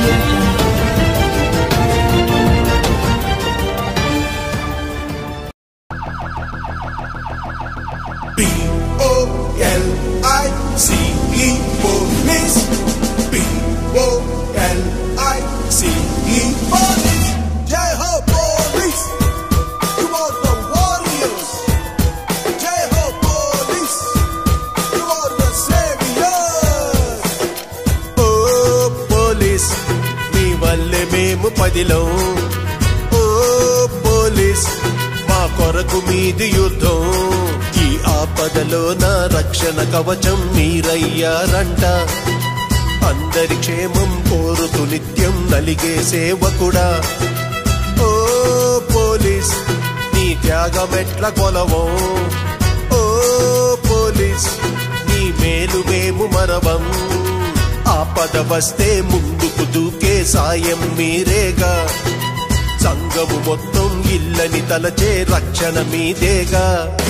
audio jungle. B O L I C E police. B O L I C E police. Jai Ho police. You are the warriors. Jai Ho police. You are the saviors. Oh police. మీ వల్లే మేము పదిలో ఓ police మా కొరకు మీది యుద్ధం ఈ ఆపదలో నా రక్షణ కవచం మీరయ్యారంట అందరి క్షేమం కోరుతూ నిత్యం నలిగే సేవకుడా ఓ పోలీస్ నీ త్యాగమెట్ల కొలవం ఓ పోలీస్ నీ మేలు మేము మరవం ఆపద వస్తే ముందుకు దూకే సాయం మీరేగా సంఘము మొత్తం ఇల్లని తలచే రక్షణ మీదేగా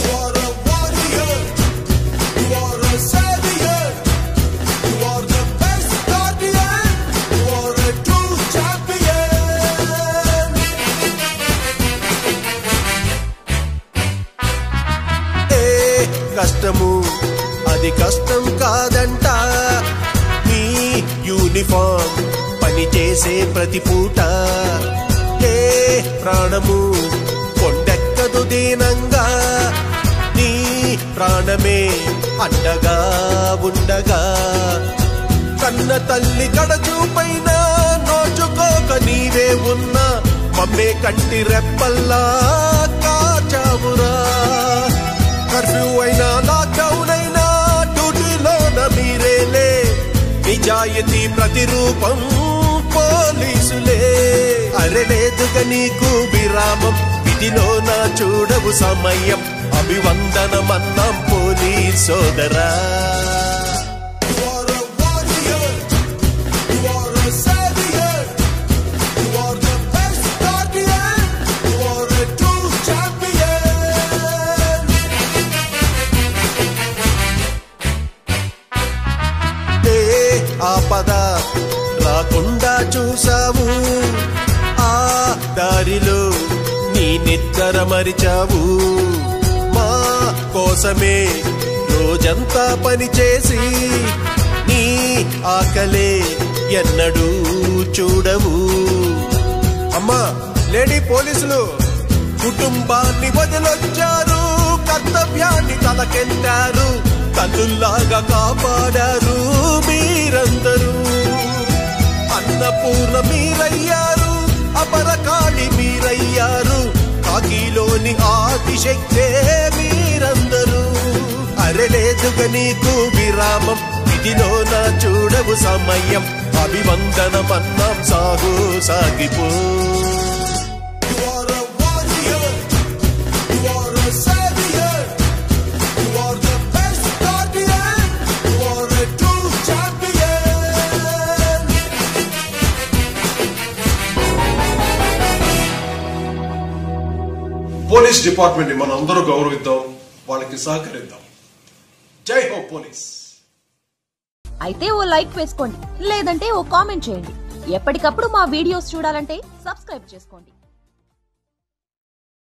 ఏ కష్టము అది కష్టం కాదంట మీ యూనిఫామ్ పని చేసే ప్రతి పూట ఏ ప్రాణము కొండెక్కదు దీనంగా నీ ప్రాణమే అండగా ఉండగా కన్న తల్లి కడచూపైన నోచుకోక నీవే ఉన్నా మమ్మే కంటి రెప్పల్లా కాచావురా కర్ఫ్యూ అయినా లాక్డౌన్ అయినా డ్యూటీలోన మీరేలే నిజాయితీ ప్రతిరూపం పోలీసులే అరె లేదుగా నీకు విరామం విధిలో నా చూడవు సమయం అభివందనమన్నాం పోలీస్ సోదరా ఏ ఆపద రాకుండా చూసావు ఆ దారిలో నీ నిద్ర మరిచావు మా కోసమే రోజంతా పనిచేసి నీ ఆకలే ఎన్నడూ చూడవు అమ్మా లేడీ పోలీసులు కుటుంబాన్ని వదిలొచ్చారు కర్తవ్యాన్ని తలకెత్తారు తల్లుల్లాగా కాపాడారు మీరందరూ అన్నపూర్ణ మీరయ్యారు అపరకాళి మీరయ్యారు కాకిలోని ఆదిశక్తే మీరందరూ అరెలేదుగా నీకు విరామం విధిలో నా చూడవు సమయం అభివందనమన్నాం సాగు సాగిపో You are a warrior. You are a savior. You are the best guardian. You are a true champion. Police department ని మనం అందరూ గౌరవిద్దాం వాళ్ళకి సహకరిద్దాం జై హో పోలీస్ అయితే ఓ లైక్ వేసుకోండి లేదంటే ఓ కామెంట్ చేయండి ఎప్పటికప్పుడు మా వీడియోస్ చూడాలంటే సబ్స్క్రైబ్ చేసుకోండి